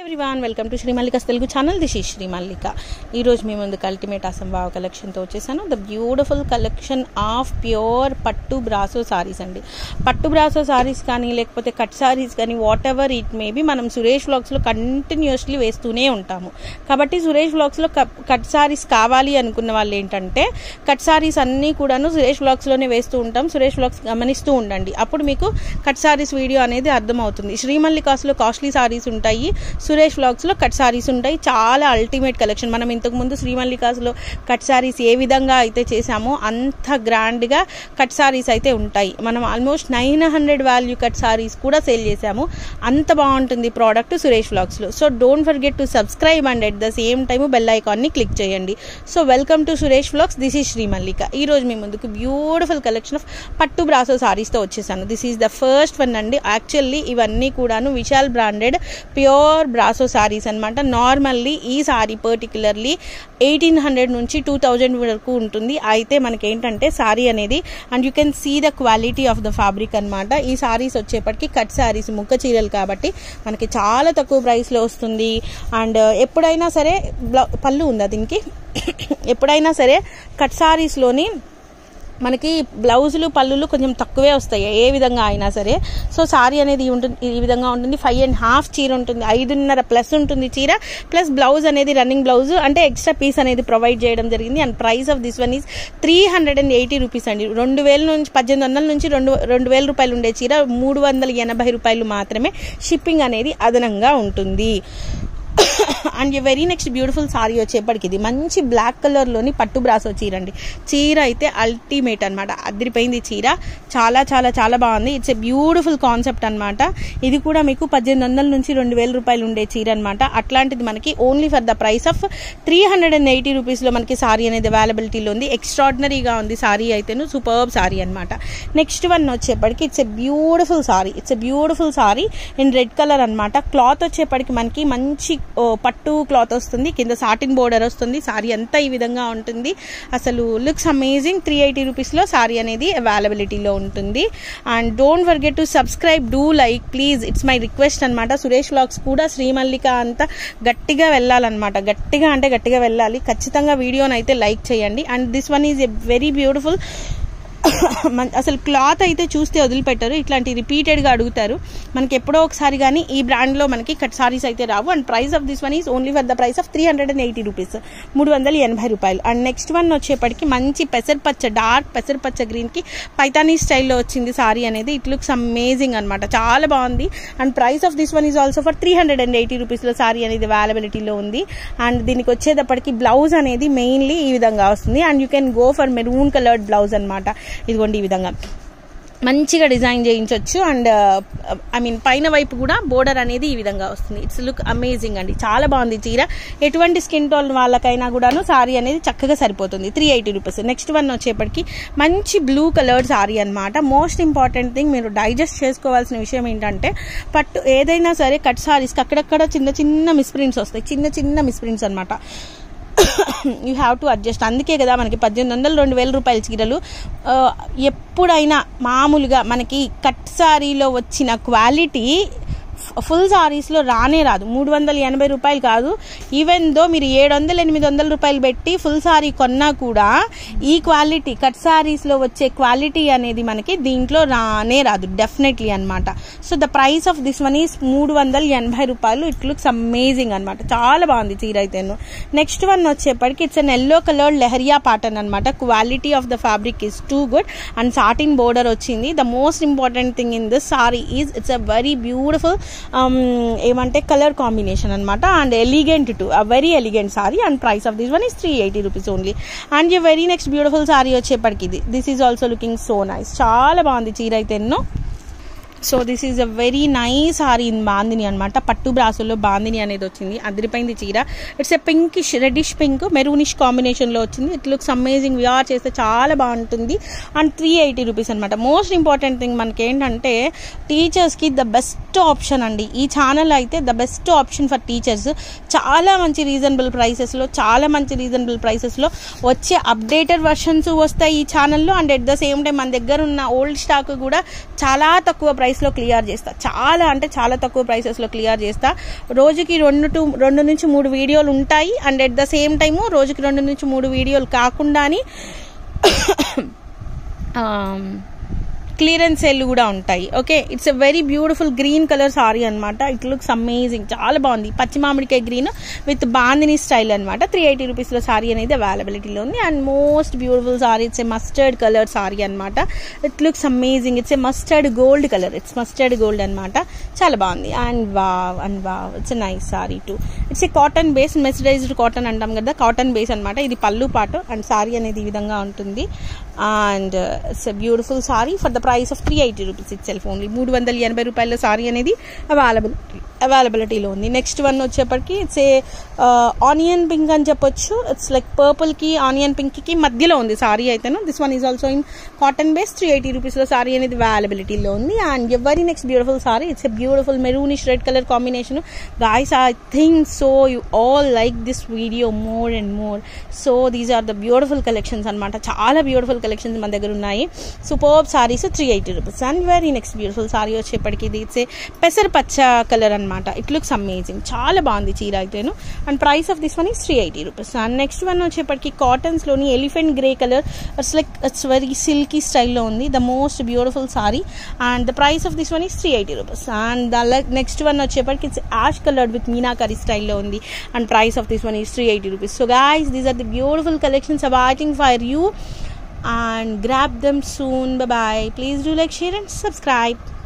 everyone welcome to Shri Mallika's Telugu channel this ఈ శ్రీ మల్లిక ఈరోజు మీ ముందుకు అల్టిమేట్ అసంభావ కలెక్షన్తో వచ్చేసాను the beautiful collection of pure pattu brasso sarees అండి పట్టు బ్రాసో సారీస్ కానీ లేకపోతే కట్ సారీస్ కానీ వాట్ ఎవర్ ఇట్ మేబీ మనం సురేష్ వ్లాగ్స్లో కంటిన్యూస్లీ వేస్తూనే ఉంటాము కాబట్టి సురేష్ వ్లాగ్స్లో కట్ సారీస్ కావాలి అనుకున్న వాళ్ళు ఏంటంటే కట్ సారీస్ అన్నీ కూడాను సురేష్ వ్లాగ్స్లోనే వేస్తూ ఉంటాం సురేష్ వ్లాగ్స్ గమనిస్తూ ఉండండి అప్పుడు మీకు కట్ సారీస్ వీడియో అనేది అర్థమవుతుంది శ్రీమల్లికాస్లో కాస్ట్లీ సారీస్ ఉంటాయి సురేష్ వ్లాగ్స్లో కట్ సారీస్ ఉంటాయి చాలా అల్టిమేట్ కలెక్షన్ మనం ఇంతకు ముందు శ్రీమల్లికాస్లో కట్ సారీస్ ఏ విధంగా అయితే చేసామో అంత గ్రాండ్గా కట్ సారీస్ అయితే ఉంటాయి మనం almost nine hundred value cut sarees కూడా సేల్ చేసాము అంత బాగుంటుంది ప్రోడక్ట్ సురేష్ వ్లాగ్స్లో so don't forget to subscribe and at the same time bell ఐకాన్ని క్లిక్ చేయండి so welcome to Suresh vlogs this is Shri Mallika ఈ రోజు మీ ముందుకు beautiful collection of pattu brasso సారీస్తో వచ్చేసాను this is the first one అండి యాక్చువల్లీ ఇవన్నీ కూడాను Vishal branded pure brasso sarees అనమాట నార్మల్లీ ఈ సారీ పర్టికులర్లీ ఎయిటీన్ హండ్రెడ్ నుంచి టూ థౌజండ్ వరకు ఉంటుంది అయితే మనకి ఏంటంటే సారీ అనేది and you can see the quality of the fabric అనమాట ఈ సారీస్ వచ్చేప్పటికి కట్ సారీస్ ముక్క చీరలు కాబట్టి మనకి చాలా తక్కువ ప్రైస్లో వస్తుంది అండ్ ఎప్పుడైనా సరే బ్లౌ పళ్ళు ఉందా దీనికి ఎప్పుడైనా సరే కట్ సారీస్లోని మనకి బ్లౌజులు పళ్ళులు కొంచెం తక్కువే వస్తాయి ఏ విధంగా అయినా సరే సో సారీ అనేది ఉంటుంది ఈ విధంగా ఉంటుంది ఫైవ్ అండ్ హాఫ్ చీర ఉంటుంది ఐదున్నర ప్లస్ ఉంటుంది చీర ప్లస్ బ్లౌజ్ అనేది రన్నింగ్ బ్లౌజ్ అంటే ఎక్స్ట్రా పీస్ అనేది ప్రొవైడ్ చేయడం జరిగింది and price of this one is three hundred and eighty rupees అండి రెండు వేల నుంచి పద్దెనిమిది వందల నుంచి రెండు రెండు వేల రూపాయలు ఉండే చీర మూడు వందల ఎనభై రూపాయలు మాత్రమే షిప్పింగ్ అనేది అదనంగా ఉంటుంది and very next beautiful sorry వచ్చేప్పటికి ఇది మంచి బ్లాక్ కలర్లోని పట్టు బ్రాసో చీర అండి చీర అయితే అల్టిమేట్ అనమాట అదిరిపోయింది చీర చాలా చాలా చాలా బాగుంది ఇట్స్ ఎ బ్యూటిఫుల్ కాన్సెప్ట్ అనమాట ఇది కూడా మీకు పద్దెనిమిది వందల నుంచి రెండు వేల రూపాయలు ఉండే చీర అనమాట అట్లాంటిది మనకి only for the price of three hundred and eighty రూపీస్లో మనకి సారీ అనేది అవైలబిలిటీలో ఉంది ఎక్స్ట్రాడినరీగా ఉంది సారీ అయితేను సూపర్బ్ సారీ అనమాట నెక్స్ట్ వన్ వచ్చేప్పటికి it's a beautiful sorry it's a beautiful saree in red colour అనమాట క్లాత్ వచ్చేప్పటికి మనకి మంచి పట్టు క్లాత్ వస్తుంది కింద సాటిన్ బోర్డర్ వస్తుంది సారీ అంతా ఈ విధంగా ఉంటుంది అసలు లుక్స్ అమేజింగ్ త్రీ ఎయిటీ రూపీస్లో సారీ అనేది అవైలబిలిటీలో ఉంటుంది and don't forget to subscribe do like please it's my request అనమాట సురేష్ వ్లాగ్స్ కూడా శ్రీమల్లిక అంతా గట్టిగా వెళ్ళాలన్నమాట గట్టిగా అంటే గట్టిగా వెళ్ళాలి ఖచ్చితంగా వీడియోని అయితే లైక్ చేయండి and this one is a very beautiful అసలు క్లాత్ అయితే చూస్తే వదిలిపెట్టారు ఇట్లాంటి రిపీటెడ్గా అడుగుతారు మనకి ఎప్పుడో ఒకసారి కానీ ఈ బ్రాండ్లో మనకి కట్ సారీస్ అయితే రావు and price of this one is only for the price of three hundred and eighty rupees మూడు వందల ఎనభై రూపాయలు అండ్ నెక్స్ట్ వన్ వచ్చేప్పటికి మంచి పెసరపచ్చ డార్క్ పెసరపచ్చ గ్రీన్కి పైతానీ స్టైల్లో వచ్చింది సారీ అనేది ఇట్ లుక్స్ అమేజింగ్ అనమాట చాలా బాగుంది and price of this one is also for three hundred and eighty రూపీస్లో సారీ అనేది అవైలబిలిటీలో ఉంది అండ్ దీనికి వచ్చేటప్పటికి బ్లౌజ్ అనేది మెయిన్లీ ఈ విధంగా వస్తుంది and you can go for maroon coloured blouse అనమాట ఇదిగోండి ఈ విధంగా మంచిగా డిజైన్ చేయించవచ్చు అండ్ ఐ మీన్ పైన వైపు కూడా బోర్డర్ అనేది ఈ విధంగా వస్తుంది ఇట్స్ లుక్ అమేజింగ్ అండి చాలా బాగుంది చీర ఎటువంటి స్కిన్ టోన్ వాళ్ళకైనా కూడాను సారీ అనేది చక్కగా సరిపోతుంది three eighty rupees next one వచ్చేప్పటికి మంచి బ్లూ కలర్డ్ సారీ అనమాట మోస్ట్ ఇంపార్టెంట్ థింగ్ మీరు డైజెస్ట్ చేసుకోవాల్సిన విషయం ఏంటంటే పట్టు ఏదైనా సరే కట్ సారీస్కి అక్కడక్కడ చిన్న చిన్న మిస్ప్రింట్స్ వస్తాయి చిన్న చిన్న మిస్ప్రింట్స్ అనమాట యూ హ్యావ్ టు అడ్జస్ట్ అందుకే కదా మనకి పద్దెనిమిది వందలు రెండు వేల రూపాయల చీరలు ఎప్పుడైనా మామూలుగా మనకి కట్ సారీలో వచ్చిన క్వాలిటీ ఫుల్ సారీస్లో రానే రాదు మూడు వందల ఎనభై రూపాయలు కాదు ఈవెన్ దో మీరు ఏడు వందలు ఎనిమిది వందల రూపాయలు పెట్టి ఫుల్ సారీ కొన్నా కూడా ఈ క్వాలిటీ కట్ సారీస్లో వచ్చే క్వాలిటీ అనేది మనకి దీంట్లో రానే రాదు డెఫినెట్లీ అనమాట so the price of this one is మూడు వందల ఎనభై రూపాయలు ఇట్ లుక్స్ అమేజింగ్ అనమాట చాలా బాగుంది చీర అయితేను నెక్స్ట్ వన్ వచ్చేప్పటికి it's an yellow colour leheriya pattern అనమాట quality of the fabric is too good and satin border వచ్చింది the most important thing in this saree is it's a very beautiful ఏమంటే colour combination అనమాట and elegant to a very elegant saree and price of this one is three eighty rupees only and ఈ very next beautiful sorry వచ్చేప్పటికి ఇది this is also looking so nice చాలా బాగుంది చీర అయితే ఎన్నో so this is a very nice saree in bandhani అనమాట పట్టు బ్రాసుల్లో బాందిని అనేది వచ్చింది అదిరిపోయింది చీర it's a pinkish reddish pink maroonish కాంబినేషన్లో వచ్చింది ఇట్ లుక్స్ అమేజింగ్ విఆర్ చేస్తే చాలా బాగుంటుంది అండ్ త్రీ ఎయిటీ రూపీస్ అనమాట మోస్ట్ ఇంపార్టెంట్ థింగ్ మనకి ఏంటంటే టీచర్స్కి ద బెస్ట్ ఆప్షన్ అండి ఈ ఛానల్ అయితే the best option for teachers చాలా మంచి రీజనబుల్ ప్రైసెస్లో చాలా మంచి రీజనబుల్ ప్రైసెస్లో వచ్చే అప్డేటెడ్ వర్షన్స్ వస్తాయి ఈ ఛానల్లో and at the same time మన దగ్గర ఉన్న ఓల్డ్ స్టాక్ కూడా చాలా తక్కువ ప్రైస్ ప్రైస్లో క్లియర్ చేస్తా చాలా అంటే చాలా తక్కువ ప్రైసెస్లో క్లియర్ చేస్తా రోజుకి రెండు టు రెండు నుంచి మూడు వీడియోలు ఉంటాయి and at the same time రోజుకి రెండు నుంచి మూడు వీడియోలు కాకుండాని క్లియరెన్స్ సేల్ కూడా ఉంటాయి okay it's a very beautiful green colour saree అనమాట ఇట్ లుక్స్ అమేజింగ్ చాలా బాగుంది పచ్చి మామిడికాయ గ్రీన్ విత్ బాందిని స్టైల్ అనమాట త్రీ ఎయిటీ రూపీస్లో సారీ అనేది అవైలబిలిటీలో ఉంది and most beautiful sorry it's a mustard colour saree అనమాట it looks amazing it's a mustard gold colour it's mustard gold అనమాట చాలా బాగుంది and wow and wow it's a nice saree to it's a cotton base మెస్డరైజ్డ్ cotton అంటాం కదా cotton base అనమాట ఇది పళ్ళు పాటు అండ్ సారీ అనేది ఈ విధంగా ఉంటుంది and it's a beautiful saree for the price of three eighty rupees itself only మూడు వందల ఎనభై రూపాయల సారీ అనేది అవైలబిలిటీ అవైలబిలిటీలో ఉంది నెక్స్ట్ వన్ వచ్చేప్పటికి ఇట్స్ ఏ ఆనియన్ పింక్ అని చెప్పొచ్చు ఇట్స్ లైక్ పర్పుల్కి ఆనియన్ పింక్కి మధ్యలో ఉంది సారీ అయితేను this one is also in cotton base three eighty రూపీస్లో సారీ అనేది అవైలబిలిటీలో ఉంది and every next beautiful sorry it's a beautiful maroonish red colour combination guys I think so you all like this video more and more so these are the beautiful collections అనమాట చాలా beautiful collections మన దగ్గర ఉన్నాయి super saris three eighty rupees and very next beautiful sorry వచ్చేప్పటికి ఇది it's a పెసర పచ్చ colour అనమాట ఇట్ లుక్స్ అమేజింగ్ చాలా బాగుంది చీర అయితేను and price of this one is three eighty rupees and next one వచ్చేప్పటికి కాటన్స్లోని elephant grey colour it's like it's very silky స్టైల్లో ఉంది the most beautiful sari and the price of this one is three eighty rupees and the next one వచ్చేప్పటికి it's ash coloured with meenakari స్టైల్లో ఉంది and price of this one is three eighty rupees so guys these are the beautiful collections awaiting for you and grab them soon bye bye please do like share and subscribe